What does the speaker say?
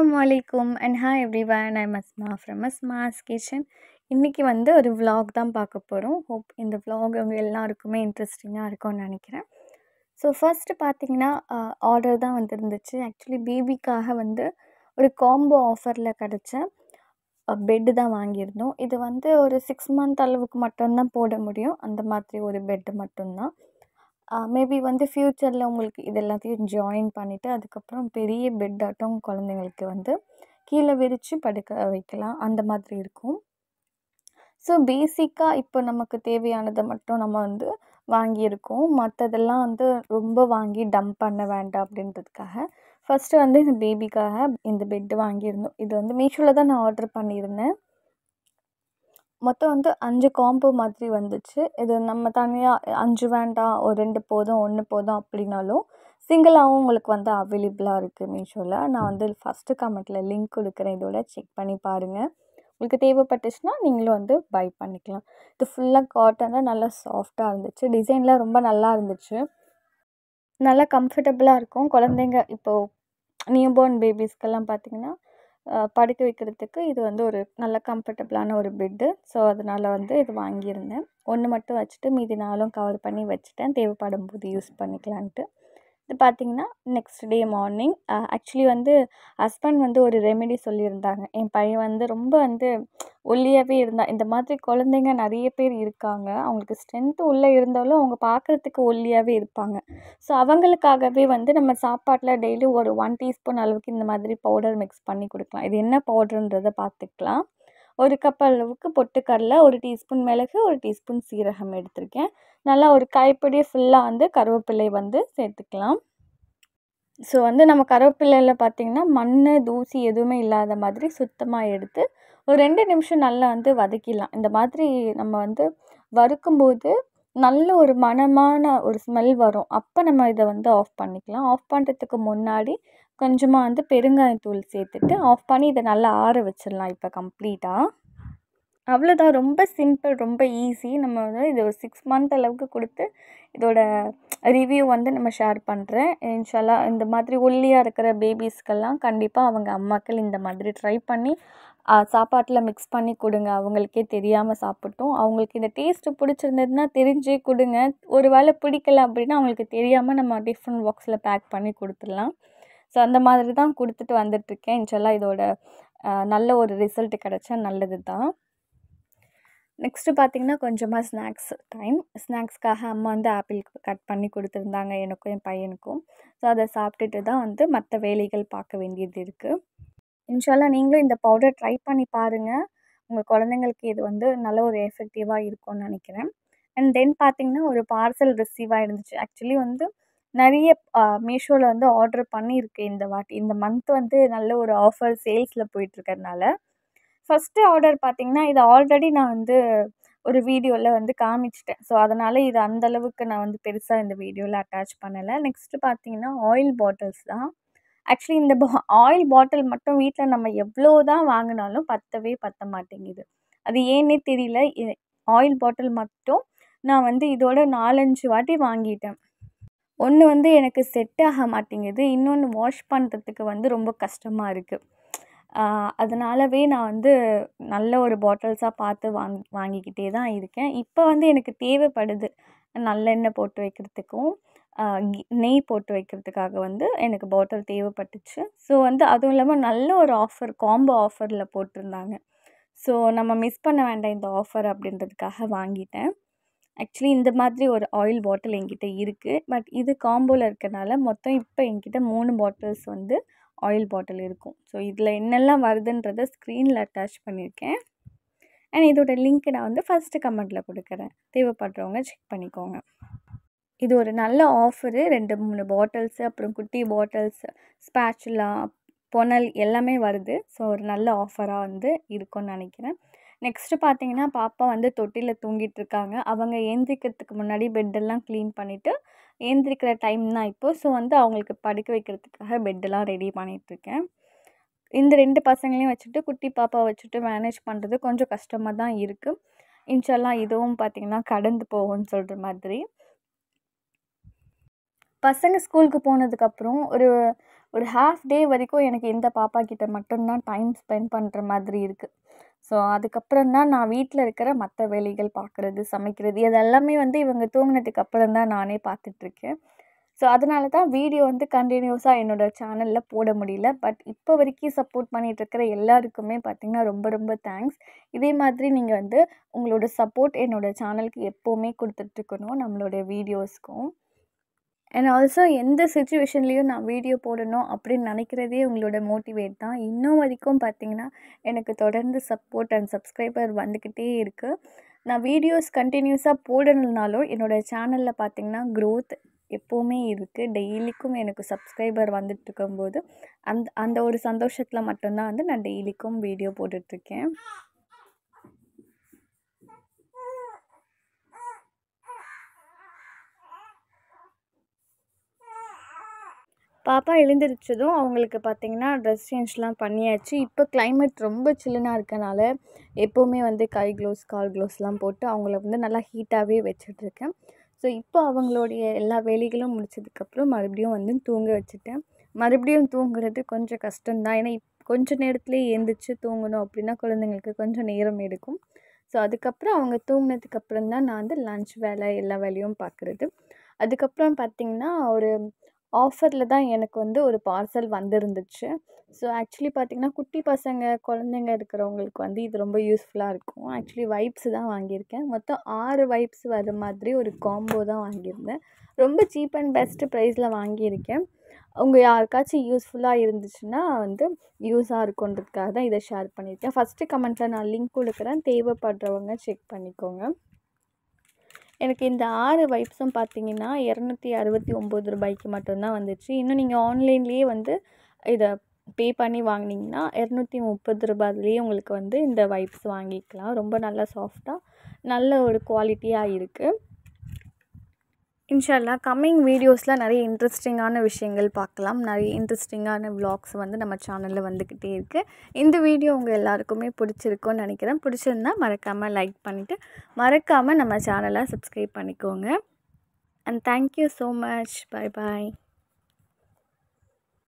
அஸ்ஸலாமு அலைக்கும் and hi everyone I Asma from Asma's kitchen இன்றைக்கி வந்து ஒரு vlog தான் பார்க்க போகிறோம் ஹோப் இந்த vlog உங்க எல்லாருக்குமே இன்ட்ரெஸ்டிங்காக இருக்கும்னு நினைக்கிறேன் ஸோ ஃபர்ஸ்ட்டு பார்த்தீங்கன்னா ஆர்டர் தான் வந்துருந்துச்சு ஆக்சுவலி பேபிக்காக வந்து ஒரு காம்போ ஆஃபரில் கிடச்ச பெட்டு தான் வாங்கியிருந்தோம் இது வந்து ஒரு சிக்ஸ் மந்த் அளவுக்கு மட்டும்தான் போட முடியும் அந்த மாதிரி ஒரு பெட்டு மட்டும்தான் மேபி வந்து ஃப்யூச்சரில் உங்களுக்கு இது எல்லாத்தையும் ஜாயின் பண்ணிவிட்டு அதுக்கப்புறம் பெரிய பெட்டாட்டம் குழந்தைங்களுக்கு வந்து கீழே விரித்து படுக்க வைக்கலாம் அந்த மாதிரி இருக்கும் ஸோ பேசிக்காக இப்போ நமக்கு தேவையானதை மட்டும் நம்ம வந்து வாங்கியிருக்கோம் மற்றதெல்லாம் வந்து ரொம்ப வாங்கி டம்ப் பண்ண வேண்டாம் அப்படின்றதுக்காக ஃபஸ்ட்டு வந்து இந்த பேபிக்காக இந்த பெட்டு வாங்கியிருந்தோம் இது வந்து மீஷோவில் தான் நான் ஆர்டர் பண்ணியிருந்தேன் மொத்தம் வந்து அஞ்சு காம்போ மாதிரி வந்துச்சு இது நம்ம தனியாக அஞ்சு வேண்டாம் ஒரு ரெண்டு போதும் ஒன்று போதும் அப்படின்னாலும் சிங்கிளாகவும் உங்களுக்கு வந்து அவைலபிளாக இருக்குது மீஷோவில் நான் வந்து ஃபஸ்ட்டு கமெண்ட்டில் லிங்க் கொடுக்குறேன் இதோட செக் பண்ணி பாருங்கள் உங்களுக்கு தேவைப்பட்டுச்சுன்னா நீங்களும் வந்து பை பண்ணிக்கலாம் இது ஃபுல்லாக காட்டனாக நல்லா சாஃப்டாக இருந்துச்சு டிசைன்லாம் ரொம்ப நல்லா இருந்துச்சு நல்லா கம்ஃபர்டபுளாக இருக்கும் குழந்தைங்க இப்போது நியூபோர்ன் பேபிஸ்க்கெல்லாம் பார்த்திங்கன்னா படுக்க வைக்கிறதுக்கு இது வந்து ஒரு நல்ல கம்ஃபர்டபுளான ஒரு பெட்டு ஸோ அதனால் வந்து இது வாங்கியிருந்தேன் ஒன்று மட்டும் வச்சுட்டு மீதி நாளும் கவர் பண்ணி வச்சுட்டேன் தேவைப்படும் போது யூஸ் பண்ணிக்கலான்ட்டு இது பார்த்திங்கன்னா நெக்ஸ்ட் டே மார்னிங் ஆக்சுவலி வந்து ஹஸ்பண்ட் வந்து ஒரு ரெமெடி சொல்லியிருந்தாங்க என் பையன் வந்து ரொம்ப வந்து ஒல்லியாகவே இருந்தான் இந்த மாதிரி குழந்தைங்க நிறைய பேர் இருக்காங்க அவங்களுக்கு ஸ்ட்ரென்த்து உள்ளே இருந்தாலும் அவங்க பார்க்குறதுக்கு ஒல்லியாகவே இருப்பாங்க ஸோ அவங்களுக்காகவே வந்து நம்ம சாப்பாட்டில் டெய்லி ஒரு ஒன் டீஸ்பூன் அளவுக்கு இந்த மாதிரி பவுடர் மிக்ஸ் பண்ணி கொடுக்கலாம் இது என்ன பவுடருன்றதை பார்த்துக்கலாம் ஒரு கப் அளவுக்கு பொட்டுக்கடலை ஒரு டீஸ்பூன் மிளகு ஒரு டீஸ்பூன் சீரகம் எடுத்திருக்கேன் நல்லா ஒரு கைப்பிடி ஃபுல்லாக வந்து கருவேப்பிலை வந்து சேர்த்துக்கலாம் ஸோ வந்து நம்ம கருவேப்பிலையில் பார்த்திங்கன்னா மண் தூசி எதுவுமே இல்லாத மாதிரி சுத்தமாக எடுத்து ஒரு ரெண்டு நிமிஷம் நல்லா வந்து வதக்கிடலாம் இந்த மாதிரி நம்ம வந்து வறுக்கும்போது நல்ல ஒரு மணமான ஒரு ஸ்மெல் வரும் அப்போ நம்ம இதை வந்து ஆஃப் பண்ணிக்கலாம் ஆஃப் பண்ணுறதுக்கு முன்னாடி கொஞ்சமாக வந்து பெருங்காயத்தூள் சேர்த்துட்டு ஆஃப் பண்ணி இதை நல்லா ஆற வச்சிடலாம் இப்போ கம்ப்ளீட்டாக அவ்வளோதான் ரொம்ப சிம்பிள் ரொம்ப ஈஸி நம்ம வந்து இது ஒரு சிக்ஸ் மந்த் அளவுக்கு கொடுத்து இதோட ரிவ்யூ வந்து நம்ம ஷேர் பண்ணுறேன் இன்ஷால்லா இந்த மாதிரி ஒல்லியாக இருக்கிற பேபிஸ்க்கெல்லாம் கண்டிப்பாக அவங்க அம்மாக்கள் இந்த மாதிரி ட்ரை பண்ணி சாப்பாட்டில் மிக்ஸ் பண்ணி கொடுங்க அவங்களுக்கே தெரியாமல் சாப்பிட்டோம் அவங்களுக்கு இந்த டேஸ்ட்டு பிடிச்சிருந்ததுன்னா தெரிஞ்சே கொடுங்க ஒரு வேளை பிடிக்கல அப்படின்னா அவங்களுக்கு தெரியாமல் நம்ம டிஃப்ரெண்ட் பாக்ஸில் பேக் பண்ணி கொடுத்துடலாம் ஸோ அந்த மாதிரி தான் கொடுத்துட்டு வந்துட்டுருக்கேன் இன்ஷால்லா இதோட நல்ல ஒரு ரிசல்ட் கிடச்சா நல்லது தான் நெக்ஸ்ட்டு பார்த்திங்கன்னா கொஞ்சமாக ஸ்நாக்ஸ் டைம் ஸ்நாக்ஸ்க்காக அம்மா வந்து ஆப்பிள் கட் பண்ணி கொடுத்துருந்தாங்க எனக்கும் என் பையனுக்கும் ஸோ அதை சாப்பிட்டுட்டு தான் வந்து மற்ற வேலைகள் பார்க்க வேண்டியது இருக்குது இன்ஷால்லா நீங்களும் இந்த பவுடர் ட்ரை பண்ணி பாருங்கள் உங்கள் குழந்தைங்களுக்கு இது வந்து நல்ல ஒரு எஃபெக்டிவாக இருக்கும்னு நினைக்கிறேன் அண்ட் தென் பார்த்திங்கன்னா ஒரு பார்சல் ரிசீவாக இருந்துச்சு ஆக்சுவலி வந்து நிறைய மீஷோவில் வந்து ஆர்டர் பண்ணியிருக்கேன் இந்த வாட்டி இந்த மந்த் வந்து நல்ல ஒரு ஆஃபர் சேல்ஸில் போயிட்டுருக்கறனால ஃபஸ்ட்டு ஆர்டர் பார்த்திங்கன்னா இது ஆல்ரெடி நான் வந்து ஒரு வீடியோவில் வந்து காமிச்சிட்டேன் ஸோ அதனால் இது அந்தளவுக்கு நான் வந்து பெருசாக இந்த வீடியோவில் அட்டாச் பண்ணலை நெக்ஸ்ட்டு பார்த்திங்கன்னா ஆயில் பாட்டில்ஸ் தான் ஆக்சுவலி இந்த பா ஆயில் பாட்டில் மட்டும் வீட்டில் நம்ம எவ்வளோ தான் வாங்கினாலும் பத்தவே பத்த மாட்டேங்குது அது ஏன்னே தெரியல ஆயில் பாட்டில் மட்டும் நான் வந்து இதோட நாலஞ்சு வாட்டி வாங்கிட்டேன் ஒன்று வந்து எனக்கு செட் ஆக மாட்டேங்குது இன்னொன்று வாஷ் பண்ணுறதுக்கு வந்து ரொம்ப கஷ்டமாக இருக்குது அதனாலவே நான் வந்து நல்ல ஒரு பாட்டில்ஸாக பார்த்து வாங் வாங்கிக்கிட்டே தான் இருக்கேன் இப்போ வந்து எனக்கு தேவைப்படுது நல்லெண்ணெய் போட்டு வைக்கிறதுக்கும் நெய் போட்டு வைக்கிறதுக்காக வந்து எனக்கு பாட்டில் தேவைப்பட்டுச்சு ஸோ வந்து அதுவும் இல்லாமல் நல்ல ஒரு ஆஃபர் காம்போ ஆஃபரில் போட்டிருந்தாங்க ஸோ நம்ம மிஸ் பண்ண வேண்டாம் இந்த ஆஃபர் அப்படின்றதுக்காக வாங்கிட்டேன் ஆக்சுவலி இந்த மாதிரி ஒரு ஆயில் பாட்டில் என்கிட்ட இருக்குது பட் இது காம்போவில் இருக்கனால மொத்தம் இப்போ என்கிட்ட மூணு பாட்டில்ஸ் வந்து ஆயில் பாட்டில் இருக்கும் ஸோ இதில் என்னெல்லாம் வருதுன்றதை ஸ்க்ரீனில் அட்டாச் பண்ணியிருக்கேன் அண்ட் இதோட லிங்க் நான் வந்து ஃபஸ்ட்டு கமெண்ட்டில் கொடுக்குறேன் தேவைப்படுறவங்க செக் பண்ணிக்கோங்க இது ஒரு நல்ல ஆஃபரு ரெண்டு மூணு பாட்டில்ஸு அப்புறம் குட்டி பாட்டில்ஸ் ஸ்பேச்சுலா பொனல் எல்லாமே வருது ஸோ ஒரு நல்ல ஆஃபராக வந்து இருக்கும்னு நினைக்கிறேன் நெக்ஸ்ட்டு பார்த்தீங்கன்னா பாப்பா வந்து தொட்டியில் தூங்கிட்டு இருக்காங்க அவங்க ஏந்திரிக்கிறதுக்கு முன்னாடி பெட்டெல்லாம் க்ளீன் பண்ணிவிட்டு ஏந்திரிக்கிற டைம் தான் இப்போது ஸோ வந்து அவங்களுக்கு படுக்க வைக்கிறதுக்காக பெட்டெல்லாம் ரெடி பண்ணிகிட்ருக்கேன் இந்த ரெண்டு பசங்களையும் வச்சுட்டு குட்டி பாப்பா வச்சுட்டு மேனேஜ் பண்ணுறது கொஞ்சம் கஷ்டமாக தான் இருக்குது இன்ஷால்லாம் இதுவும் பார்த்திங்கன்னா கடந்து போகும்னு சொல்கிற மாதிரி பசங்க ஸ்கூலுக்கு போனதுக்கப்புறம் ஒரு ஒரு ஹாஃப் டே வரைக்கும் எனக்கு இந்த பாப்பா கிட்ட மட்டும்தான் டைம் ஸ்பெண்ட் பண்ணுற மாதிரி இருக்குது ஸோ அதுக்கப்புறம் தான் நான் வீட்டில் இருக்கிற மற்ற வேலைகள் பார்க்குறது சமைக்கிறது இது எல்லாமே வந்து இவங்க தூங்கினதுக்கு அப்புறம் தான் நானே பார்த்துட்ருக்கேன் ஸோ அதனால தான் வீடியோ வந்து கண்டினியூஸாக என்னோடய சேனலில் போட முடியல பட் இப்போ வரைக்கும் சப்போர்ட் பண்ணிகிட்ருக்கிற எல்லாருக்குமே பார்த்திங்கன்னா ரொம்ப ரொம்ப தேங்க்ஸ் இதே மாதிரி நீங்கள் வந்து உங்களோட சப்போர்ட் என்னோடய சேனலுக்கு எப்போவுமே கொடுத்துட்ருக்கணும் நம்மளோட வீடியோஸ்க்கும் அண்ட் ஆல்சோ எந்த சுச்சுவேஷன்லேயும் நான் வீடியோ போடணும் அப்படின்னு நினைக்கிறதே உங்களோட மோட்டிவேட் தான் இன்னும் வரைக்கும் பார்த்திங்கன்னா எனக்கு தொடர்ந்து சப்போர்ட் அண்ட் சப்ஸ்கிரைபர் வந்துக்கிட்டே இருக்குது நான் வீடியோஸ் கண்டினியூஸாக போடணுன்னாலும் என்னோடய சேனலில் பார்த்திங்கன்னா க்ரோத் எப்போவுமே இருக்குது டெய்லிக்கும் எனக்கு சப்ஸ்கிரைபர் வந்துட்டு இருக்கும்போது அந்த அந்த ஒரு சந்தோஷத்தில் மட்டும்தான் வந்து நான் டெய்லிக்கும் வீடியோ போட்டுட்ருக்கேன் பாப்பா எழுந்திரிச்சதும் அவங்களுக்கு பார்த்திங்கன்னா ட்ரெஸ் சேஞ்ச்லாம் பண்ணியாச்சு இப்போ climate ரொம்ப சில்லுனாக இருக்கனால எப்போவுமே வந்து கை க்ளவுஸ் கால் க்ளவுஸ்லாம் போட்டு அவங்கள வந்து நல்லா ஹீட்டாகவே வச்சிட்ருக்கேன் ஸோ இப்போ அவங்களுடைய எல்லா வேலைகளும் முடிச்சதுக்கப்புறம் மறுபடியும் வந்து தூங்க வச்சுட்டேன் மறுபடியும் தூங்குறது கொஞ்சம் கஷ்டம்தான் ஏன்னா இப் கொஞ்ச நேரத்துலேயே எழுந்திரிச்சு தூங்கணும் அப்படின்னா குழந்தைங்களுக்கு கொஞ்சம் நேரம் எடுக்கும் ஸோ அதுக்கப்புறம் அவங்க தூங்கினதுக்கப்புறம் தான் நான் வந்து லன்ச் வேலை எல்லா வேலையும் பார்க்குறது அதுக்கப்புறம் பார்த்திங்கன்னா ஒரு ஆஃபரில் தான் எனக்கு வந்து ஒரு பார்சல் வந்திருந்துச்சு ஸோ ஆக்சுவலி பார்த்திங்கன்னா குட்டி பசங்க குழந்தைங்க இருக்கிறவங்களுக்கு வந்து இது ரொம்ப யூஸ்ஃபுல்லாக இருக்கும் ஆக்சுவலி வைப்ஸ் தான் வாங்கியிருக்கேன் மொத்தம் ஆறு வைப்ஸ் வர மாதிரி ஒரு காம்போ தான் வாங்கியிருந்தேன் ரொம்ப சீப் அண்ட் பெஸ்ட்டு ப்ரைஸில் வாங்கியிருக்கேன் உங்கள் யாருக்காச்சும் யூஸ்ஃபுல்லாக இருந்துச்சுன்னா வந்து யூஸாக இருக்குன்றதுக்காக தான் இதை ஷேர் பண்ணியிருக்கேன் ஃபஸ்ட்டு கமெண்ட்டில் நான் லிங்க் கொடுக்குறேன் தேவைப்படுறவங்க செக் பண்ணிக்கோங்க எனக்கு இந்த ஆறு வைப்ஸும் பார்த்தீங்கன்னா இரநூத்தி அறுபத்தி ஒம்பது ரூபாய்க்கு மட்டும்தான் வந்துச்சு இன்னும் நீங்கள் ஆன்லைன்லேயே வந்து இதை பே பண்ணி வாங்கினீங்கன்னா இரநூத்தி முப்பது ரூபாய்லேயே உங்களுக்கு வந்து இந்த வைப்ஸ் வாங்கிக்கலாம் ரொம்ப நல்லா சாஃப்டாக நல்ல ஒரு குவாலிட்டியாக இருக்குது இன்ஷால்லா கம்மிங் வீடியோஸில் நிறைய இன்ட்ரெஸ்டிங்கான விஷயங்கள் பார்க்கலாம் நிறைய இன்ட்ரெஸ்டிங்கான vlogs வந்து நம்ம சேனலில் வந்துக்கிட்டே இருக்குது இந்த வீடியோ உங்கள் எல்லாருக்குமே பிடிச்சிருக்கும்னு நினைக்கிறேன் பிடிச்சிருந்தா மறக்காமல் லைக் பண்ணிவிட்டு மறக்காமல் நம்ம சேனலை சப்ஸ்கிரைப் பண்ணிக்கோங்க and thank you so much bye bye